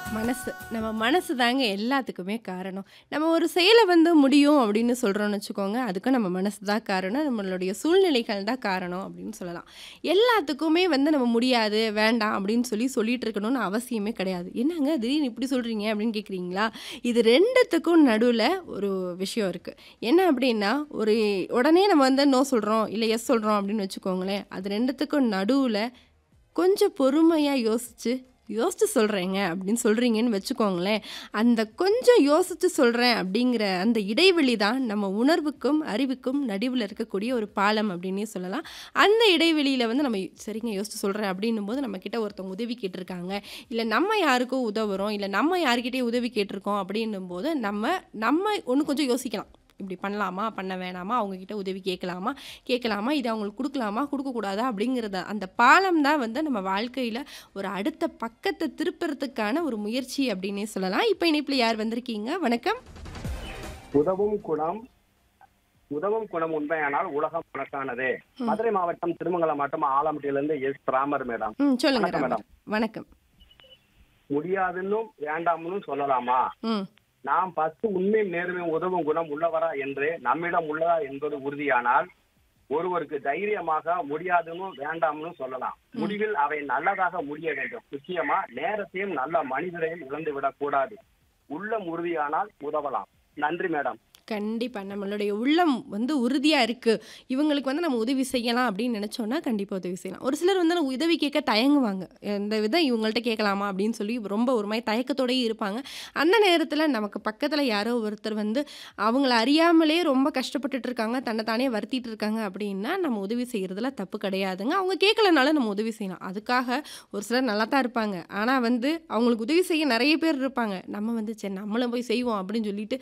மனசு. நம்ம மனசு தாங்க எல்லாத்துக்குமே காரணம். நம்ம ஒரு செயல வந்து முடியும் அப்படின்னு சொல்றோம்னு வச்சுக்கோங்க, அதுக்கும் நம்ம மனசு தான் காரணம். நம்மளுடைய சூழ்நிலைகள் தான் காரணம் அப்படின்னு சொல்லலாம். எல்லாத்துக்குமே வந்து நம்ம முடியாது, வேண்டாம் அப்படின்னு சொல்லி சொல்லிட்டு இருக்கணும்னு அவசியமே கிடையாது. "என்னங்க திடீர்னு இப்படி சொல்றீங்க?" அப்படின்னு கேட்குறீங்களா? இது 2த்துக்கும் நடுவுல ஒரு விஷயம் இருக்கு. என்ன அப்படின்னா, ஒரு உடனே நம்ம வந்து நோ சொல்றோம், இல்ல எஸ் சொல்றோம் அப்படின்னு வச்சுக்கோங்களேன். அது 2த்துக்கும் நடுவுல கொஞ்சம் பொறுமையா யோசிச்சு, யோசிச்சு சொல்றேங்க அப்படின்னு சொல்றீங்கன்னு வச்சுக்கோங்களேன். அந்த கொஞ்சம் யோசிச்சு சொல்றேன் அப்படிங்கிற அந்த இடைவெளி தான் நம்ம உணர்வுக்கும், அறிவுக்கும் நடுவுல இருக்கக்கூடிய ஒரு பாலம் அப்படின்னே சொல்லலாம். அந்த இடைவெளியில வந்து நம்ம சரிங்க யோசிச்சு சொல்றேன் அப்படின்னும்போது நம்ம கிட்ட ஒருத்தவங்க உதவி கேட்டிருக்காங்க, இல்ல நம்ம யாருக்கோ உதவுறோம், இல்ல நம்ம யார்கிட்டயோ உதவி கேட்டிருக்கோம் அப்படின்னும்போது நம்ம நம்ம இன்னும் கொஞ்சம் யோசிக்கலாம். இப்படி பண்ணலாமா? பண்ண வேணாமா? அவங்க கிட்ட உதவி கேட்கலாமா? கேட்கலாமா? இத அவங்களுக்கு குடுக்கலாமா? குடுக்கக்கூடாதா? அப்படிங்கிறத அந்த பாலம் தான் வந்து நம்ம வாழ்க்கையில ஒரு அடுத்த பக்கத்த திருப்புறதுக்கான ஒரு முயற்சி அப்படின்னே சொல்லலாம். இப்ப இணைப்பில யார் வந்திருக்கீங்க? வணக்கம். உதவும் குணம் உதவும் குணம் உண்மையானால் உலகம் உனக்கானதே. ம். மதுரை மாவட்டம் திருமங்கலம் மாவட்டம் ஆலம்பட்டியிலிருந்து எஸ் ராமர் மேடம். ம். சொல்லுங்க வணக்கம் ராமர். மேடம். வணக்கம். முடியாதுன்னும் வேண்டாம்னு சொல்லலாமா? ம். நாம் ஃபர்ஸ்ட் உண்மையும் நேர்மையும் உதவும் குணம் உள்ளவரா என்று நம்மிடம் உள்ளதா என்பது உறுதியானால் ஒருவருக்கு தைரியமாக முடியாதுன்னு வேண்டாம்னு சொல்லலாம். ம். முடிவில் அவை நல்லதாக முடிய வேண்டும். முக்கியமா நேரத்தையும் நல்ல மனிதரையும் இழந்து விடக்கூடாது. உள்ளம் உறுதியானால் உதவலாம். நன்றி மேடம். கண்டிப்பா. நம்மளுடைய உள்ளம் வந்து உறுதியா இருக்கு. இவங்களுக்கு வந்து நம்ம உதவி செய்யலாம் அப்படின்னு நினைச்சோம்னா, கண்டிப்பா உதவி செய்யலாம். ஒரு சிலர் வந்து நம்ம உதவி கேட்க தயங்குவாங்க. இந்த விதம் இவங்கள்ட்ட கேட்கலாமா? அப்படின்னு சொல்லி ரொம்ப ஒரு மாரி தயக்கத்தோடயே இருப்பாங்க. அந்த நேரத்தில நமக்கு பக்கத்தில யாரோ ஒருத்தர் வந்து அவங்கள அறியாமலே ரொம்ப கஷ்டப்பட்டுட்டு இருக்காங்க, தன்ன தானே வருத்திட்டு இருக்காங்க அப்படின்னா, நம்ம உதவி செய்றதுல தப்பு கிடையாதுங்க. அவங்க கேட்கலனாலும் நம்ம உதவி செய்யலாம். அதுக்காக ஒரு சிலர் நல்லா தான் இருப்பாங்க. ஆனா வந்து அவங்களுக்கு உதவி செய்ய நெறைய பேர் இருப்பாங்க. நம்ம வந்து சரி நம்மளும் போய் செய்வோம் அப்படின்னு சொல்லிட்டு